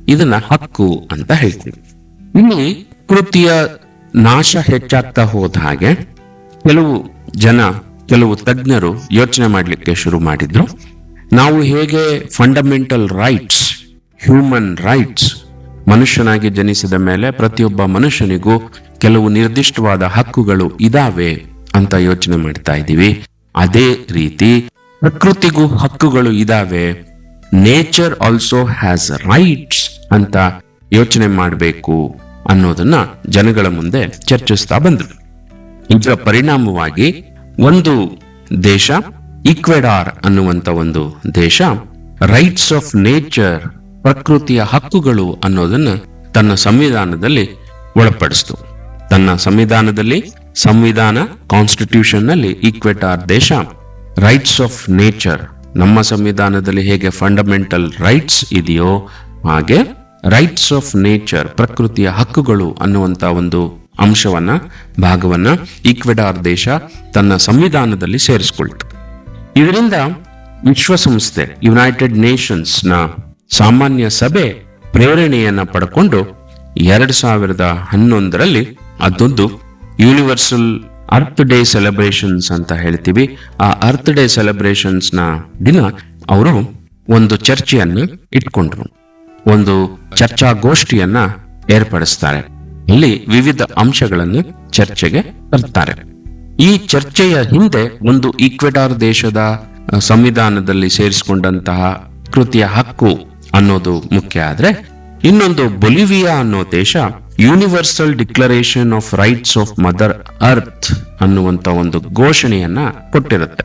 ಇದನ್ನ ಹಕ್ಕು ಅಂತ ಹೇಳ್ತೀವಿ ಇಲ್ಲಿ ಕೃತಿಯ ನಾಶ ಹೆಚ್ಚಾಗ್ತಾ ಹೋದ ಹಾಗೆ ಕೆಲವು ಜನ ಕೆಲವು ತಜ್ಞರು ಯೋಚನೆ ಮಾಡಲಿಕ್ಕೆ ಶುರು ಮಾಡಿದ್ರು ನಾವು ಹೇಗೆ ಫಂಡಮೆಂಟಲ್ ರೈಟ್ಸ್ ಹ್ಯೂಮನ್ ರೈಟ್ಸ್ ಮನುಷ್ಯನಾಗಿ ಜನಿಸಿದ ಮೇಲೆ ಪ್ರತಿಯೊಬ್ಬ ಮನುಷ್ಯನಿಗೂ ಕೆಲವು ನಿರ್ದಿಷ್ಟವಾದ ಹಕ್ಕುಗಳು ಇದಾವೆ ಅಂತ ಯೋಚನೆ ಮಾಡ್ತಾ ಇದ್ದೀವಿ ಅದೇ ರೀತಿ ಪ್ರಕೃತಿಗೂ ಹಕ್ಕುಗಳು ಇದಾವೆ ನೇಚರ್ ಆಲ್ಸೋ ಹ್ಯಾಸ್ ರೈಟ್ಸ್ ಅಂತ ಯೋಚನೆ ಮಾಡಬೇಕು ಅನ್ನೋದನ್ನ ಜನಗಳ ಮುಂದೆ ಚರ್ಚಿಸ್ತಾ ಬಂದ್ರು ಇದರ ಪರಿಣಾಮವಾಗಿ ಒಂದು ದೇಶ ಈಕ್ವೆಡಾರ್ ಅನ್ನುವಂತ ಒಂದು ದೇಶ ರೈಟ್ಸ್ ಆಫ್ ನೇಚರ್ ಪ್ರಕೃತಿಯ ಹಕ್ಕುಗಳು ಅನ್ನೋದನ್ನ ತನ್ನ ಸಂವಿಧಾನದಲ್ಲಿ ಒಳಪಡಿಸಿತು ತನ್ನ ಸಂವಿಧಾನದಲ್ಲಿ ಸಂವಿಧಾನ ಕಾನ್ಸ್ಟಿಟ್ಯೂಷನ್ ನಲ್ಲಿ ಈಕ್ವೆಟಾರ್ ದೇಶ ರೈಟ್ಸ್ ಆಫ್ ನೇಚರ್ ನಮ್ಮ ಸಂವಿಧಾನದಲ್ಲಿ ಹೇಗೆ ಫಂಡಮೆಂಟಲ್ ರೈಟ್ಸ್ ಇದೆಯೋ ಹಾಗೆ ರೈಟ್ಸ್ ಆಫ್ ನೇಚರ್ ಪ್ರಕೃತಿಯ ಹಕ್ಕುಗಳು ಅನ್ನುವಂತ ಒಂದು ಅಂಶವನ್ನ ಭಾಗವನ್ನ ಈಕ್ವೆಡಾರ್ ದೇಶ ತನ್ನ ಸಂವಿಧಾನದಲ್ಲಿ ಸೇರಿಸಿಕೊಳ್ತು ಇದರಿಂದ ವಿಶ್ವಸಂಸ್ಥೆ ಯುನೈಟೆಡ್ ನೇಷನ್ಸ್ ನ ಸಾಮಾನ್ಯ ಸಭೆ ಪ್ರೇರಣೆಯನ್ನ ಪಡ್ಕೊಂಡು ಎರಡ್ ಸಾವಿರದ ಹನ್ನೊಂದರಲ್ಲಿ ಅದೊಂದು ಯೂನಿವರ್ಸಲ್ ಅರ್ತ್ ಡೇ ಸೆಲೆಬ್ರೇಷನ್ಸ್ ಅಂತ ಹೇಳ್ತೀವಿ ಆ ಅರ್ತ್ ಡೇ ಸೆಲೆಬ್ರೇಷನ್ಸ್ ನ ದಿನ ಅವರು ಒಂದು ಚರ್ಚೆಯನ್ನು ಇಟ್ಕೊಂಡ್ರು ಒಂದು ಚರ್ಚಾಗೋಷ್ಠಿಯನ್ನ ಏರ್ಪಡಿಸ್ತಾರೆ ಇಲ್ಲಿ ವಿವಿಧ ಅಂಶಗಳನ್ನು ಚರ್ಚೆಗೆ ತರ್ತಾರೆ ಈ ಚರ್ಚೆಯ ಹಿಂದೆ ಒಂದು ಈಕ್ವೆಡಾರ್ ದೇಶದ ಅ, ಸಂವಿಧಾನದಲ್ಲಿ ಸೇರಿಸಿಕೊಂಡಂತಹ ಕೃತಿಯ ಹಕ್ಕು ಅನ್ನೋದು ಮುಖ್ಯ ಆದ್ರೆ ಇನ್ನೊಂದು ಬೊಲಿವಿಯಾ ಅನ್ನೋ ದೇಶ universal declaration of rights of mother earth ಅನ್ನುವಂತ ಒಂದು ಘೋಷಣೆಯನ್ನ ಕೊಟ್ಟಿರುತ್ತೆ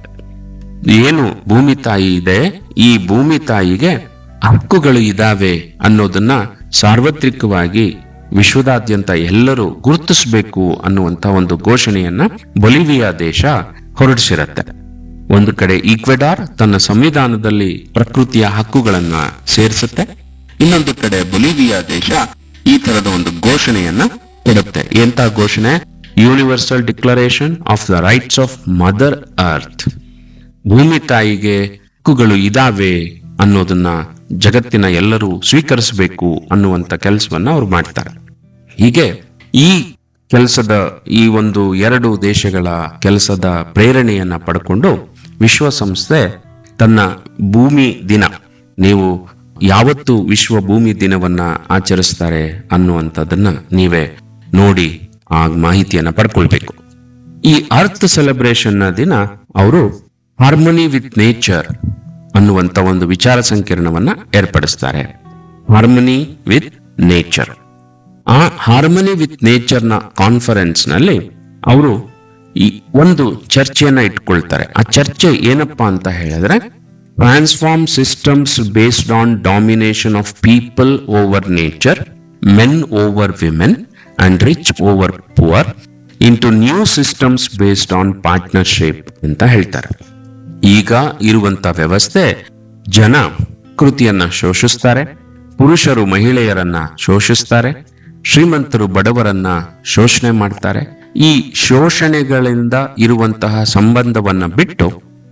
ಏನು ಭೂಮಿ ತಾಯಿ ಇದೆ ಈ ಭೂಮಿ ತಾಯಿಗೆ ಹಕ್ಕುಗಳು ಇದಾವೆ ಅನ್ನೋದನ್ನ ಸಾರ್ವತ್ರಿಕವಾಗಿ ವಿಶ್ವದಾದ್ಯಂತ ಎಲ್ಲರೂ ಗುರುತಿಸಬೇಕು ಅನ್ನುವಂತ ಒಂದು ಘೋಷಣೆಯನ್ನ ಬೊಲಿವಿಯಾ ದೇಶ ಹೊರಡಿಸಿರತ್ತೆ ಒಂದು ಕಡೆ ಈಕ್ವೆಡಾರ್ ತನ್ನ ಸಂವಿಧಾನದಲ್ಲಿ ಪ್ರಕೃತಿಯ ಹಕ್ಕುಗಳನ್ನ ಸೇರಿಸುತ್ತೆ ಇನ್ನೊಂದು ಕಡೆ ಬೊಲಿವಿಯಾ ದೇಶ ಈ ತರದ ಒಂದು ಘೋಷಣೆಯನ್ನ ಕೊಡುತ್ತೆ ಎಂತ ಘೋಷಣೆ universal declaration of the rights of mother earth ಭೂಮಿ ತಾಯಿಗೆ ಹಕ್ಕುಗಳು ಇದಾವೆ ಅನ್ನೋದನ್ನ ಜಗತ್ತಿನ ಎಲ್ಲರೂ ಸ್ವೀಕರಿಸಬೇಕು ಅನ್ನುವಂತ ಕೆಲಸವನ್ನ ಅವ್ರು ಮಾಡ್ತಾರೆ ಹೀಗೆ ಈ ಕೆಲಸದ ಈ ಒಂದು ಎರಡು ದೇಶಗಳ ಕೆಲಸದ ಪ್ರೇರಣೆಯನ್ನ ಪಡ್ಕೊಂಡು ವಿಶ್ವಸಂಸ್ಥೆ ತನ್ನ ಭೂಮಿ ದಿನ ನೀವು ಯಾವತ್ತು ವಿಶ್ವ ಭೂಮಿ ದಿನವನ್ನ ಆಚರಿಸ್ತಾರೆ ಅನ್ನುವಂಥದ್ದನ್ನ ನೀವೇ ನೋಡಿ ಆ ಮಾಹಿತಿಯನ್ನ ಪಡ್ಕೊಳ್ಬೇಕು ಈ ಅರ್ತ್ ಸೆಲೆಬ್ರೇಷನ್ ನ ದಿನ ಅವರು ಹಾರ್ಮೋನಿ ವಿತ್ ನೇಚರ್ ಅನ್ನುವಂತ ಒಂದು ವಿಚಾರ ಸಂಕಿರಣವನ್ನ ಏರ್ಪಡಿಸ್ತಾರೆ ಹಾರ್ಮೋನಿ ವಿತ್ ನೇಚರ್ ಆ ಹಾರ್ಮೋನಿ ವಿತ್ ನೇಚರ್ ನ ಕಾನ್ಫರೆನ್ಸ್ ನಲ್ಲಿ ಅವರು ಈ ಒಂದು ಚರ್ಚೆಯನ್ನ ಇಟ್ಕೊಳ್ತಾರೆ ಆ ಚರ್ಚೆ ಏನಪ್ಪಾ ಅಂತ ಹೇಳಿದ್ರೆ transform systems based on domination of people over nature men over women and rich over poor into new systems based on partnership ಅಂತ ಹೇಳ್ತಾರೆ ಈಗ ಇರುವಂತ ವ್ಯವಸ್ಥೆ ಜನ ಕೃತಿಯನ್ನ ಶೋಷಿಸ್ತಾರೆ ಪುರುಷರು ಮಹಿಳೆಯರನ್ನ ಶೋಷಿಸ್ತಾರೆ ಶ್ರೀಮಂತರು ಬಡವರನ್ನ ಶೋಷಣೆ ಮಾಡ್ತಾರೆ ಈ ಶೋಷಣೆಗಳಿಂದ ಇರುವಂತಹ ಸಂಬಂಧವನ್ನ ಬಿಟ್ಟು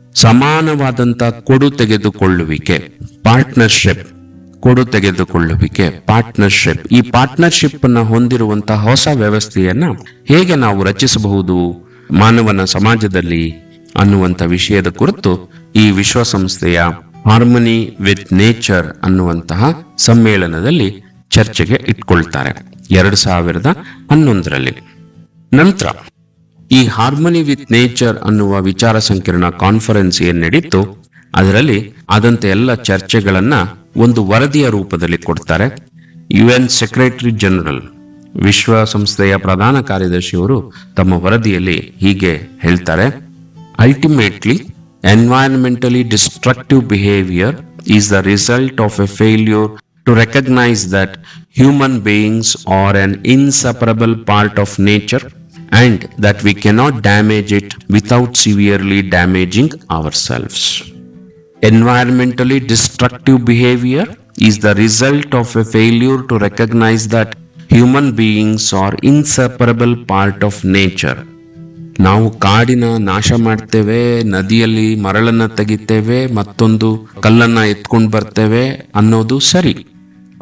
ಸಮಾನವಾದಂತ ಕೊಡು ತೆಗೆದುಕೊಳ್ಳುವಿಕೆ ಪಾರ್ಟ್ನರ್ಶಿಪ್ ಕೊಡು ತೆಗೆದುಕೊಳ್ಳುವಿಕೆ ಪಾರ್ಟ್ನರ್ಶಿಪ್ ಈ ಪಾರ್ಟ್ನರ್ಶಿಪ್ ಅನ್ನ ಹೊಂದಿರುವಂತಹ ಹೊಸ ವ್ಯವಸ್ಥೆಯನ್ನ ಹೇಗೆ ನಾವು ರಚಿಸಬಹುದು ಮಾನವನ ಸಮಾಜದಲ್ಲಿ ಅನ್ನುವಂತ ವಿಷಯದ ಕುರಿತು ಈ ವಿಶ್ವಸಂಸ್ಥೆಯ ಹಾರ್ಮನಿ ವಿತ್ ನೇಚರ್ ಅನ್ನುವಂತಹ ಸಮ್ಮೇಳನದಲ್ಲಿ ಚರ್ಚೆಗೆ ಇಟ್ಕೊಳ್ತಾರೆ ಎರಡ್ ಸಾವಿರದ ಹನ್ನೊಂದರಲ್ಲಿ ನಂತರ ಈ ಹಾರ್ಮನಿ ವಿತ್ ನೇಚರ್ ಅನ್ನುವ ವಿಚಾರ ಸಂಕಿರಣ ಕಾನ್ಫರೆನ್ಸ್ ಏನ್ ನಡೀತು ಅದರಲ್ಲಿ ಆದಂತ ಎಲ್ಲ ಚರ್ಚೆಗಳನ್ನ ಒಂದು ವರದಿಯ ರೂಪದಲ್ಲಿ ಕೊಡ್ತಾರೆ ಯು ಎನ್ ಸೆಕ್ರೆಟರಿ ಜನರಲ್ ವಿಶ್ವಸಂಸ್ಥೆಯ ಪ್ರಧಾನ ಕಾರ್ಯದರ್ಶಿಯವರು ತಮ್ಮ ವರದಿಯಲ್ಲಿ ಹೀಗೆ ಹೇಳ್ತಾರೆ ultimately environmentally destructive behaviour is the result of a failure to recognize that human beings are an inseparable part of nature and that we cannot damage it without severely damaging ourselves. Environmentally destructive behavior is the result of a failure to recognize that human beings are inseparable part of nature. ನಾವು ಕಾಡಿನ ನಾಶ ಮಾಡ್ತೇವೆ ನದಿಯಲ್ಲಿ ಮರಳನ್ನ ತೆಗಿತೇವೆ ಮತ್ತೊಂದು ಕಲ್ಲನ್ನ ಎತ್ಕೊಂಡು ಬರ್ತೇವೆ ಅನ್ನೋದು ಸರಿ